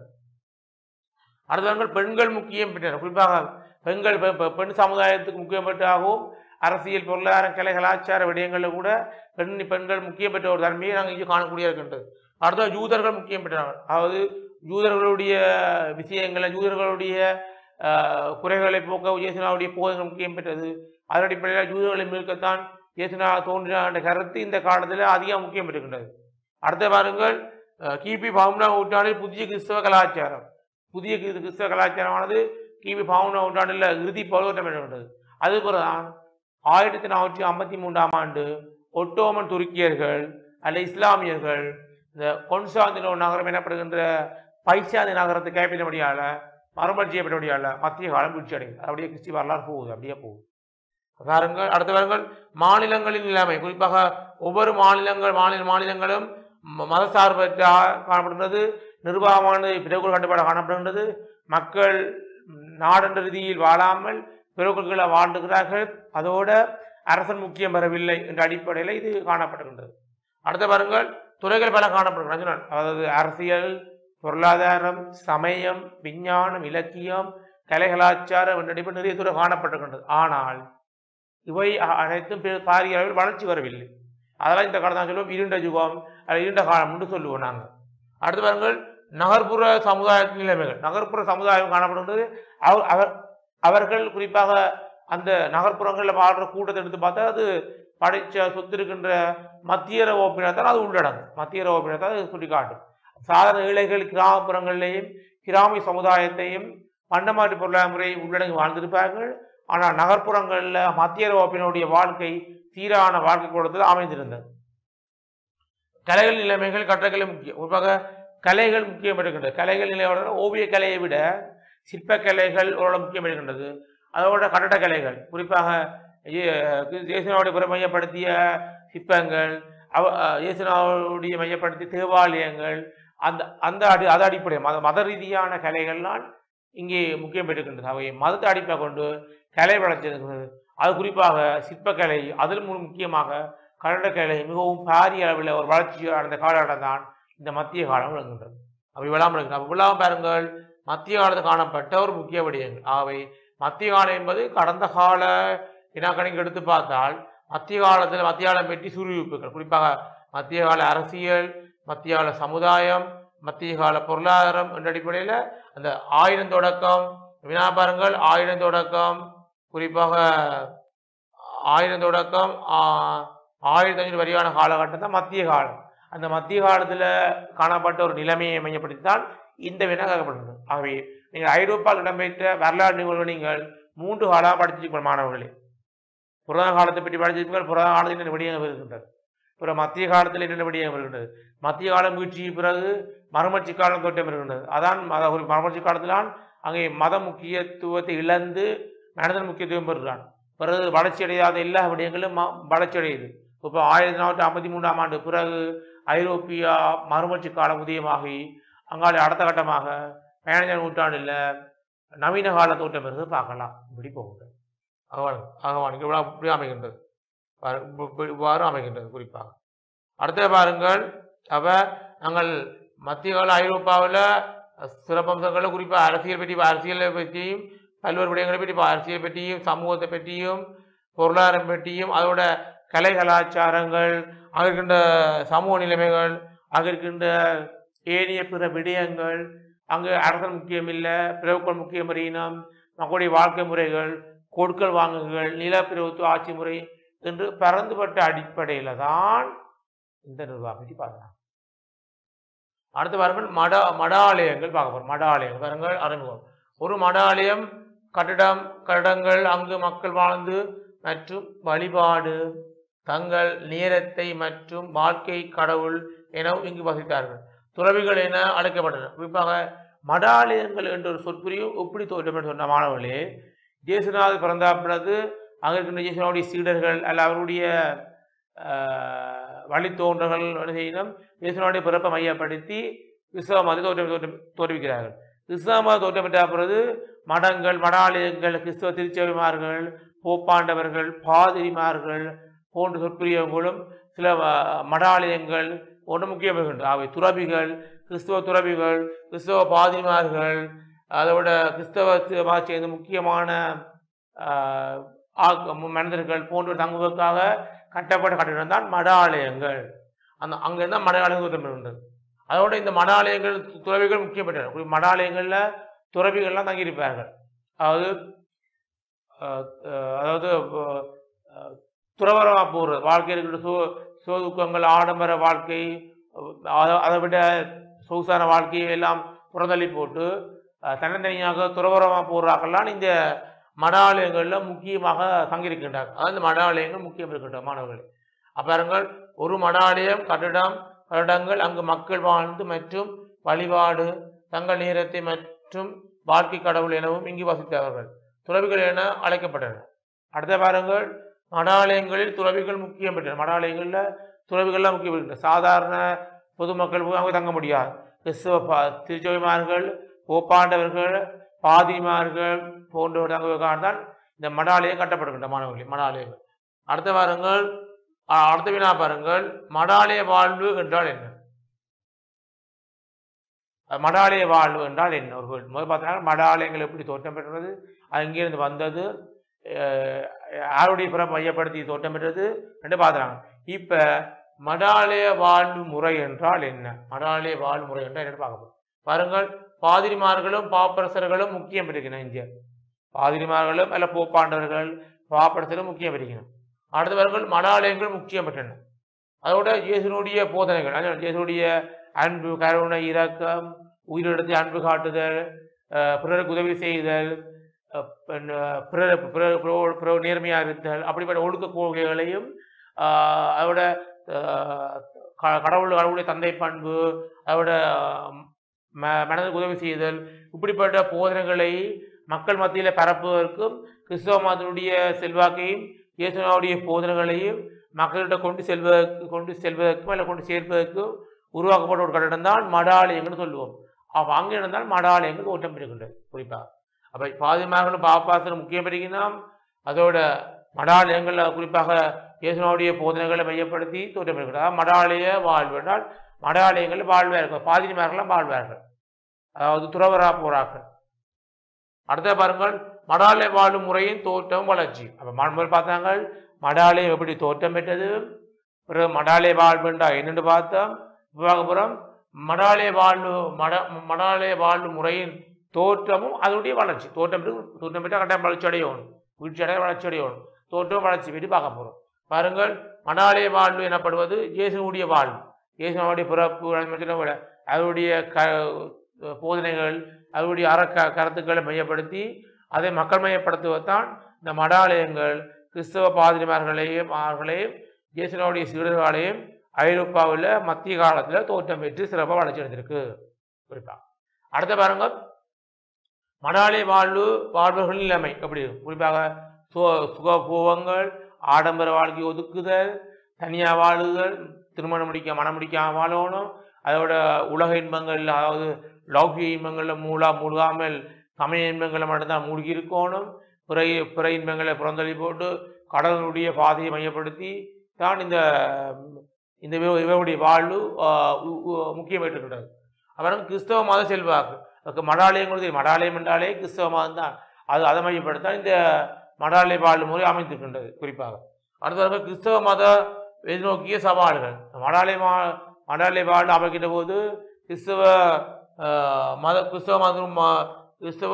அடுத்தவர்கள் பெண்கள் முக்கியம் பெற்றனர் குறிப்பாக பெண்கள் பெ- பெ- பெண் சமுதாயத்துக்கு முக்கியம் பெற்றாகவும் அரசியல் பொருளாதார கலை கலாச்சார விடயங்களில் கூட பெண் பெண்கள் முக்கியம் பெற்ற ஒரு தன்மையை நாங்கள் இங்கே காணக்கூடிய இருக்கின்றது அடுத்த யூதர்கள் முக்கியம் பெற்றனர் அதாவது யூதர்களுடைய விஷயங்களை யூதர்களுடைய ஆஹ், குறைகளை போக்க இயேசுனாவுடைய போதங்கள் முக்கியம் பெற்றது அதன் அடிப்படையில் யூதர்களை மீட்கத்தான் இயேசுனா தோன்றினார் என்ற கருத்து இந்த காலத்தில் அதிகம் முக்கியம் பெறுகின்றது அடுத்த பாருங்கள் அஹ், கிபி பதிமூணாம் நூற்றாண்டில் புதிய கிறிஸ்தவ கலாச்சாரம் புதிய கிறிஸ்து- கிறிஸ்தவ கலாச்சாரமானது கிபி பதிமூணாம் நூற்றாண்டில் இறுதி பருவட்டம் பெறுகின்றது அது பிறகுதான் ஆயிரத்தி நானூற்றி ஐம்பத்தி மூன்றாம் ஆண்டு ஒட்டோமன் துருக்கியர்கள் அல்ல இஸ்லாமியர்கள் இந்த கொன்சாந்தினோ நகரம் எனப்படுகின்ற பைசாந்தி நகரத்தை கைப்பற்றபடியால மறுமலர்ச்சி செய்யப்பட்டபடியால மத்திய காலம் வீழ்ச்சி அடைகிறது அப்படியே கிறிஸ்டி வரலாறு போகுது அப்படியே போகுது பாருங்கள் அடுத்த பாருங்கள் மாநிலங்களின் நிலைமை குறிப்பாக ஒவ்வொரு மாநிலங்கள் மாநில மாநிலங்களும் ம- மதசார்பற்ற காணப்படுகிறது நிர்வாகமானது பிறகு கட்டுப்பாடு காணப்படுகின்றது மக்கள் நாடென்ற ரீதியில் வாழாமல் பிறகுகளை வாழ்ந்துகிறார்கள் அதோட அரசன் முக்கியம் பெறவில்லை என்ற அடிப்படையில் இது காணப்படுகின்றது அடுத்த பாருங்கள் துறைகள் பல காணப்படுகின்றன சொன்னான். அதாவது அரசியல் பொருளாதாரம் சமயம் விஞ்ஞானம் இலக்கியம் கலை கலாச்சாரம் என்ற அடிப்படையில் நிறைய துறை காணப்பட்டிருக்கின்றது ஆனால் இவை அ- அனைத்தும் பெரு- பாரிய அளவில் வளர்ச்சி வரவில்லை அதெல்லாம் இந்த காலம் தான் சொல்லுவோம் இருண்ட யுகம் அல்லது இருண்ட காலம் என்று சொல்லுவோம் நாங்கள் அடுத்து பாருங்கள் நகர்ப்புற சமுதாயத்தின் நிலைமைகள் நகர்ப்புற சமுதாயம் காணப்படுகின்றது அவர் அவர் அவர்கள் குறிப்பாக அந்த நகர்ப்புறங்களில் வாழ்ற கூட்டத்தை எடுத்து பார்த்தா அது படைச்ச சொத்து இருக்கின்ற மத்தியர ஓப்பினத்தான் அது உள்ளடங்கும் மத்தியர ஓப்பினத்தான் அது சுட்டி காட்டும் சாதாரண ஏழைகள் கிராமப்புறங்களிலேயும் கிராமிய சமுதாயத்தையும் பண்டமாற்று பொருளாதார முறையை உள்ளடங்கி வாழ்ந்திருப்பார்கள் ஆனால் நகர்ப்புறங்களில் மத்திய ஓப்பினுடைய வாழ்க்கை சீரான வாழ்க்கை கொடுத்தது அமைந்திருந்தது கலைகள் நிலைமைகள் கட்டக்கலை முக்கியம் குறிப்பாக கலைகள் முக்கியம் இருக்கின்றது கலைகள் நிலையோட ஓவிய கலையை விட சிற்பக்கலைகள் ஓரளவு முக்கியம் இருக்கின்றது அதோட கட்டடக்கலைகள் குறிப்பாக இயேசுனாவுடைய புற மையப்படுத்திய சிற்பங்கள் அவ அஹ், இயேசுனாவுடைய மையப்படுத்திய தேவாலயங்கள் அந்த அந்த அடி அது அடிப்படை மத மத ரீதியான கலைகள்லாம் இங்கே முக்கியம் பெற்றிருக்கின்றது அவை மதத்தை அடிப்படையாக கொண்டு கலை வளர்ச்சிருக்கிறது அது குறிப்பாக சிற்பக்கலை அதில் மு- முக்கியமாக கட்டடக்கலை மிகவும் பாரிய அளவில் ஒரு வளர்ச்சி அடைந்த காலகட்டம் தான் இந்த மத்திய காலம் விளங்குகின்றது அவை விழாமல் இருக்கிறது அப்போ விழாமல் பாருங்கள் மத்திய காலத்தில் காணப்பட்ட ஒரு முக்கிய விடயங்கள் ஆகவே மத்திய காலம் என்பது கடந்த கால வினாக்கணிக்கு எடுத்து பார்த்தால் மத்திய காலத்தில் மத்திய காலம் பற்றி சுருவிப்புகள் குறிப்பாக மத்திய கால அரசியல் மத்திய கால சமுதாயம் மத்திய கால பொருளாதாரம் என்ற அடிப்படையில் அந்த ஆயிரம் தொடக்கம் வினாபாரங்கள் ஆயிரம் தொடக்கம் குறிப்பாக ஆயிரம் தொடக்கம் ஆ- ஆயிரத்தி ஐநூறு வரையான காலகட்டம் தான் மத்திய காலம் அந்த மத்திய காலத்தில் காணப்பட்ட ஒரு நிலைமையை மையப்படுத்தி தான் இந்த வினா கேட்கப்படுகிறது ஆகவே நீங்கள் ஐரோப்பாவில் இடம்பெற்ற வரலாறு நிகழ்வு நீங்கள் மூன்று காலாக படிச்சிருக்கீங்க மாணவர்களே புராண காலத்தை பற்றி படிச்சிருப்பீர்கள் புராண காலத்தில் என்னென்ன விடயங்கள் இருக்கின்றது பிறகு மத்திய காலத்தில் என்னென்ன விடயங்கள் இருக்கின்றது மத்திய காலம் வீழ்ச்சிக்கு பிறகு மறுமலர்ச்சி காலம் தோட்டம் இருக்கின்றது அதான் மத ஒரு மறுமலர்ச்சி காலத்தில்தான் அங்கே மத முக்கியத்துவத்தை இழந்து மனிதன் முக்கியத்துவம் பெறுகிறான் பிறகு வளர்ச்சி அடையாத எல்லா விடயங்களும் ம- வளர்ச்சி அடையுது இப்போ ஆயிரத்தி நானூற்றி ஐம்பத்தி மூன்றாம் ஆண்டு பிறகு ஐரோப்பியா மறுமலர்ச்சி காலம் உதயமாகி அங்காலே அடுத்த கட்டமாக பதினஞ்சாம் நூற்றாண்டில் நவீன கால தோட்டம் இருந்து பார்க்கலாம் இப்படி போகுது அகவான் அகவானுக்கு இவ்வளோ இப்படி அமைகின்றது பாரு- இப்ப- இப்ப இவ்வாறு அமைகின்றது குறிப்பாக அடுத்த பாருங்கள் அப்ப நாங்கள் மத்திய கால ஐரோப்பாவில் சிறப்பம்சங்களை குறிப்பாக அரசியல் பற்றி அரசியலை பற்றியும் பல்வேறு விடயங்களை பற்றி இப்ப அரசியல் பற்றியும் சமூகத்தை பற்றியும் பொருளாதாரம் பற்றியும் அதோட கலை கலாச்சாரங்கள் அங்கே இருக்கின்ற சமூக நிலைமைகள் அங்கே இருக்கின்ற ஏனைய பிற விடயங்கள் அங்கு அரசன் முக்கியம் இல்லை பிறவுக்கள் முக்கியம் அறியினம் மக்களுடைய வாழ்க்கை முறைகள் கொடுக்கல் வாங்குகள் நிலப்பிரபுத்துவ ஆட்சி முறை என்று பரந்துபட்ட அடிப்படையில் தான் இந்த நிர்வாகம் பற்றி பார்க்கலாம் அடுத்து பாருங்கள் மட மடாலயங்கள் பார்க்க போகிறோம் மடாலயங்கள் பாருங்கள் அறிமுகம் ஒரு மடாலயம் கட்டிடம் கட்டடங்கள் அங்கு மக்கள் வாழ்ந்து மற்றும் வழிபாடு தங்கள் நேரத்தை மற்றும் வாழ்க்கை கடவுள் எனவும் இங்கு வசித்தார்கள் துறவிகள் என அழைக்கப்பட்டனர் குறிப்பாக மடாலயங்கள் என்ற ஒரு சொற்புரியும் எப்படி தோற்றம் என்று சொன்ன மாணவர்களே ஜேசுநாத் பிறந்த பிறகு அங்கே இருக்கின்ற ஜேசுநாவுடைய சீடர்கள் அல்ல அவருடைய ஆஹ், வழித்தோன்றர்கள் என்ன செய்யணும் இயேசுனுடைய பிறப்பை மையப்படுத்தி கிறிஸ்தவ மத தோற்றம் தோற்றம் தோற்றுவிக்கிறார்கள் கிறிஸ்தவ மத தோற்றம் பெற்ற பிறகு மடங்கள் மடாலயங்கள் கிறிஸ்தவ திருச்சபைமார்கள் போப்பாண்டவர்கள் பாதிரிமார்கள் போன்ற சொற்பிரியவங்களும் சில ஆஹ், மடாலயங்கள் ஒன்று முக்கியமாகின்றன அவை துறவிகள் கிறிஸ்தவ துறவிகள் கிறிஸ்தவ பாதிரிமார்கள் அதோட கிறிஸ்தவ மதத்தை சேர்ந்த முக்கியமான ஆஹ், ஆக்- மனிதர்கள் போன்ற தங்குவதற்காக கட்டப்பட்ட கட்டிடம் தான் மடாலயங்கள் அந்த அங்கே இருந்தால் மடாலயம் தோற்றம் இருந்தது அதோட இந்த மடாலயங்கள் து- துறவிகள் முக்கியப்பட்டன குறி- மடாலயங்களில் துறவிகள்லாம் தங்கியிருப்பார்கள் அதாவது அஹ், அஹ், அதாவது அஹ், துறவரமாக போகிறது வாழ்க்கையில் இருக்கிற சோ சோதுக்கங்கள் ஆடம்பர வாழ்க்கை அஹ், அதை விட சொகுசான வாழ்க்கையை எல்லாம் புறந்தள்ளி போட்டு அஹ், தன்னந்தனியாக துறவரமாக போகிறாக்கெல்லாம் இந்த மடாலயங்களில் முக்கியமாக தங்கியிருக்கின்றார் அதாவது மடாலயங்கள் முக்கியம் இருக்கின்ற மாணவர்கள் அப்பாருங்கள் ஒரு மடாலயம் கட்டிடம் கட்டிடங்கள் அங்கு மக்கள் வாழ்ந்து மற்றும் வழிபாடு தங்கள் நேரத்தை மற்றும் வாழ்க்கை கடவுள் எனவும் இங்கு வசித்தவர்கள் துறவிகள் என அழைக்கப்பட்டனர் அடுத்த பாருங்கள் மடாலயங்களில் துறவிகள் முக்கியம் பெற்றனர் மடாலயங்களில் துறவிகள்லாம் முக்கியம் பெற்றனர் சாதாரண பொதுமக்கள் போய் அங்கே தங்க முடியாது கிறிஸ்தவ பா திருச்சபைமார்கள் போப்பாண்டவர்கள் பாதிமார்கள் போன்றவர் தங்குவதற்காக தான் இந்த மடாலயம் கட்டப்படுகின்ற மாணவர்களே மடாலயங்கள் அடுத்த வாருங்கள் அ- அடுத்த வினா பாருங்கள் மடாலய வாழ்வு என்றால் என்ன அஹ் மடாலய வாழ்வு என்றால் என்ன ஒரு கேள்வி. முதல் பார்த்தீங்கன்னா மடாலயங்கள் எப்படி தோற்றம் பெற்றது அது எங்கிருந்து வந்தது அஹ் யாருடைய பிறப்பு மையப்படுத்தி தோற்றம் பெற்றது ரெண்டு பார்த்துறாங்க இப்போ மடாலய வாழ்வு முறை என்றால் என்ன மடாலய வாழ்வு முறை என்றால் என்ன பார்க்க போறோம். பாருங்கள் பாதிரிமார்களும் பாப்பரசர்களும் முக்கியம் பெற்றிருக்கணும் இங்கே பாதிரிமார்களும் அல்ல போப்பாண்டவர்கள் பாப்பரசரும் முக்கியம் பெற்றிருக்கணும் அடுத்தவர்கள் மடாலயங்கள் முக்கியம் பெற்றன அதோட இயேசுனுடைய போதனைகள் அதாவது இயேசுனுடைய அன்பு கருணை இரக்கம் உயிரிழத்தை அன்பு காட்டுதல் அஹ் பிறருக்கு உதவி செய்தல் அஹ் பின்ன பிறர் பிறர் பிறர் பிறர் நேர்மையாக இருத்தல் அப்படிப்பட்ட ஒழுக்க கொள்கைகளையும் ஆஹ் அதோட ஆஹ் க- கடவுள் கடவுளுடைய தந்தை பண்பு அதோட ம மனதுக்கு உதவி செய்தல் இப்படிப்பட்ட போதனைகளை மக்கள் மத்தியில் பரப்புவதற்கும் கிறிஸ்தவ மதத்தினுடைய செல்வாக்கையும் இயேசுனாவுடைய போதனைகளையும் மக்கள்கிட்ட கொண்டு செல்வதற்கு கொண்டு செல்வதற்கும் இல்லை கொண்டு சேர்ப்பதற்கும் உருவாக்கப்பட்ட ஒரு கட்டடம் தான் மடாலயங்கள்னு சொல்லுவோம் அப்போ அங்கே இருந்தால் மடாலயங்கள் ஓட்டம் பெறுகின்றது குறிப்பாக அப்போ பாதிமார்களும் பாப்பாசனும் முக்கியம் பெறுகின்றோம் அதோட மடாலயங்களில் குறிப்பாக இயேசுனாவுடைய போதனைகளை மையப்படுத்தி தோற்றம் பெறுகிறார் மடாலய வாழ்வு என்றால் மடாலயங்கள் வாழ்வார்கள் பாதிரிமார்கள்லாம் வாழ்வார்கள் அதாவது துறவரா போறார்கள் அடுத்த பாருங்கள் மடாலய வாழும் முறையின் தோற்றம் வளர்ச்சி அப்போ முதல் பார்த்தாங்க மடாலயம் எப்படி தோற்றம் பெற்றது பிறகு மடாலய வாழ்வுண்டா என்னென்னு பார்த்தோம் விவாகபுரம் மடாலய வாழ்வு மட மடாலய வாழ்வு முறையின் தோற்றமும் அதனுடைய வளர்ச்சி தோற்றம் பெற்று தோற்றம் பெற்றால் கட்டாயம் வளர்ச்சி அடையணும் வீழ்ச்சி அடைய வளர்ச்சி அடையணும் தோற்றம் வளர்ச்சி பற்றி பார்க்க போகிறோம் பாருங்கள் மடாலய வாழ்வு எனப்படுவது இயேசுனுடைய வாழ்வு இயேசுனுடைய பிறப்பு அதனுடைய அவருடைய க போதனைகள் அவருடைய அற க கருத்துக்களை மையப்படுத்தி அதை மக்கள் மையப்படுத்துவதுதான் இந்த மடாலயங்கள் கிறிஸ்தவ பாதிரிமார்களையும் அவர்களையும் இயேசுனுடைய சீடர்களையும் ஐரோப்பாவில் மத்திய காலத்தில் தோற்றம் பெற்று சிறப்பாக வளர்ச்சி அடைந்திருக்கு குறிப்பாக அடுத்த பாருங்க மடாலய வாழ்வு வாழ்வுகளின் நிலைமை எப்படி குறிப்பாக சு சுகபோகங்கள் ஆடம்பர வாழ்க்கை ஒதுக்குதல் தனியாக வாழுதல் திருமணம் முடிக்க மனம் முடிக்காம வாழணும் அதோட உலக இன்பங்கள் அதாவது லௌகிக இன்பங்களில் மூலா மூழ்காமல் சமய இன்பங்களில் மட்டும்தான் மூழ்கி இருக்கணும் பிற பிற இன்பங்களை புறந்தள்ளி போட்டு கடவுளுடைய பாதையை மையப்படுத்தி தான் இந்த இந்த இவ- இவருடைய வாழ்வு ஆஹ், உ- உ- முக்கியமாயிட்டிருக்கிறது அப்புறம் கிறிஸ்தவ மத செல்வாக்கு அதுக்கு மடாலயம் கூட தெரியும் மடாலயம் என்றாலே கிறிஸ்தவ மதம் தான் அது அதை மையப்படுத்த இந்த மடாலய வாழ்வு முறை அமைந்திருக்கின்றது குறிப்பாக அடுத்ததாக கிறிஸ்தவ மத எதிர்நோக்கிய சவால்கள் மடாலய மா மடாலய வாழ்வு அமைக்கின்ற போது கிறிஸ்தவ ஆஹ், மத கிறிஸ்தவ மதம் ம- கிறிஸ்தவ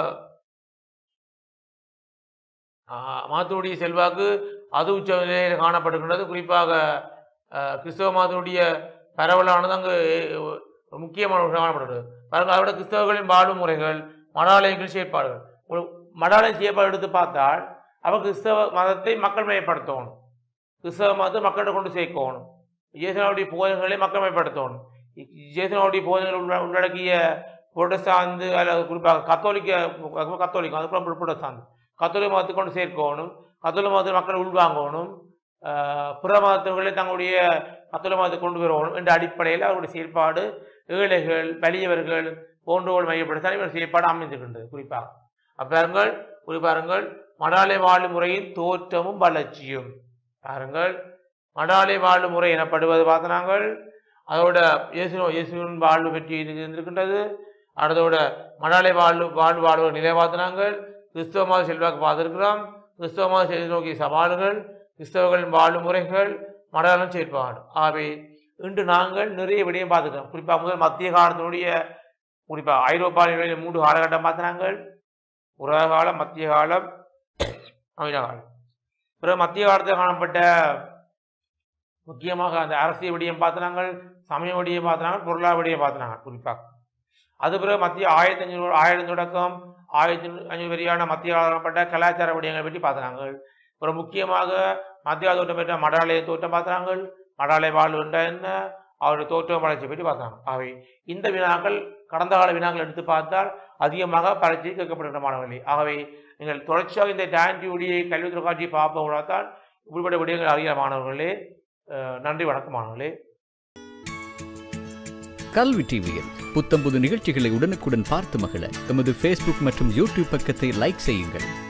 ஆஹ், மதத்தினுடைய செல்வாக்கு அது உச்ச நிலையில் காணப்படுகின்றது குறிப்பாக ஆஹ், கிறிஸ்தவ மதத்தினுடைய பரவலானது அங்கு அஹ், முக்கியமான ஒரு காணப்படுகிறது பாருங்க அதோட கிறிஸ்தவர்களின் வாழும் முறைகள் மடாலயங்கள் செயற்பாடுகள் ஒரு மடாலய செயற்பாடு எடுத்து பார்த்தால் அவ கிறிஸ்தவ மதத்தை மக்கள் மயப்படுத்தணும் கிறிஸ்தவ மதத்தை மக்கள்கிட்ட கொண்டு சேர்க்கணும் இயேசுனாவுடைய போதனைகளை மக்கள் மயப்படுத்தணும் இயேசுனாவுடைய போதனைகள் உள்ள உள்ளடக்கிய புரொட்டஸ்டாந்து அல்லது குறிப்பாக கத்தோலிக்க கத்தோலிக்கம் அதுக்கப்புறம் புரொட்டஸ்டாந்து கத்தோலிக்க மதத்தை கொண்டு சேர்க்கணும் கத்தோலிக்க மதத்தை மக்கள் உள்வாங்கணும் ஆஹ் பிற மதத்தவர்களை தங்களுடைய கத்தோலிக்க மதத்தை கொண்டு வரணும் என்ற அடிப்படையில் அவருடைய செயற்பாடு ஏழைகள் வலியவர்கள் போன்றோர் மையப்படுத்த இவர் செயற்பாடு அமைந்திருக்கின்றது குறிப்பாக அப்பாருங்கள் குறிப்பாருங்கள் மடாலய வாழும் முறையின் தோற்றமும் வளர்ச்சியும் பாருங்கள் மடாலய வாழ்வு முறை எனப்படுவது பார்த்தனாங்கள் அதோட இயேசு இயேசுவின் வாழ்வு பற்றி இது இருந்திருக்கின்றது அதோட மடாலய வாழ்வு வாழ்வு வாழ்வு நிலை பார்த்தனாங்கள் கிறிஸ்தவ மத செல்வாக்கு பார்த்துருக்கிறோம் கிறிஸ்தவ மத செல்வி நோக்கிய சவால்கள் கிறிஸ்தவர்களின் வாழ்வு முறைகள் மடாலம் செயற்பாடு ஆகவே இன்று நாங்கள் நிறைய விடயம் பார்த்துக்கிறோம் குறிப்பாக முதல் மத்திய காலத்தினுடைய குறிப்பாக ஐரோப்பாவில் மூன்று காலகட்டம் பார்த்தினாங்கள் உலக காலம் மத்திய காலம் நவீன காலம் பிறகு மத்திய காலத்தில் காணப்பட்ட முக்கியமாக அந்த அரசியல் விடியம் பார்த்தினாங்க சமய விடியம் பார்த்தினாங்க பொருளாதார விடியம் பார்த்தினாங்க குறிப்பாக அது பிறகு மத்திய ஆயிரத்தி அஞ்சூறு ஆயிரம் தொடக்கம் ஆயிரத்தி அஞ்சூறு வரையான மத்திய காலப்பட்ட கலாச்சார விடயங்களை பற்றி பார்த்தினாங்க அப்புறம் முக்கியமாக மத்திய தோட்டம் பெற்ற மடாலய தோட்டம் பார்த்தாங்க மடாலய வாழ்வு என்ற என்ன அவருடைய தோற்றம் வளர்ச்சி பற்றி பார்த்தாங்க ஆகவே இந்த வினாக்கள் கடந்த கால வினாக்கள் எடுத்து பார்த்தால் அதிகமாக பரீட்சை கேட்கப்படுகிற மாணவர்களே ஆகவே நீங்கள் தொடர்ச்சியாக இந்த டான்டியுடைய கல்வி தொலைக்காட்சி பார்ப்பவர்களால் இப்படிப்பட்ட விடயங்கள் அறிகிற மாணவர்களே அஹ், நன்றி வணக்கம் மாணவர்களே கல்வி டிவியில் புத்தம்புது நிகழ்ச்சிகளை உடனுக்குடன் பார்த்து மகிழ எமது ஃபேஸ்புக் மற்றும் யூடியூப் பக்கத்தை லைக் செய்யுங்கள்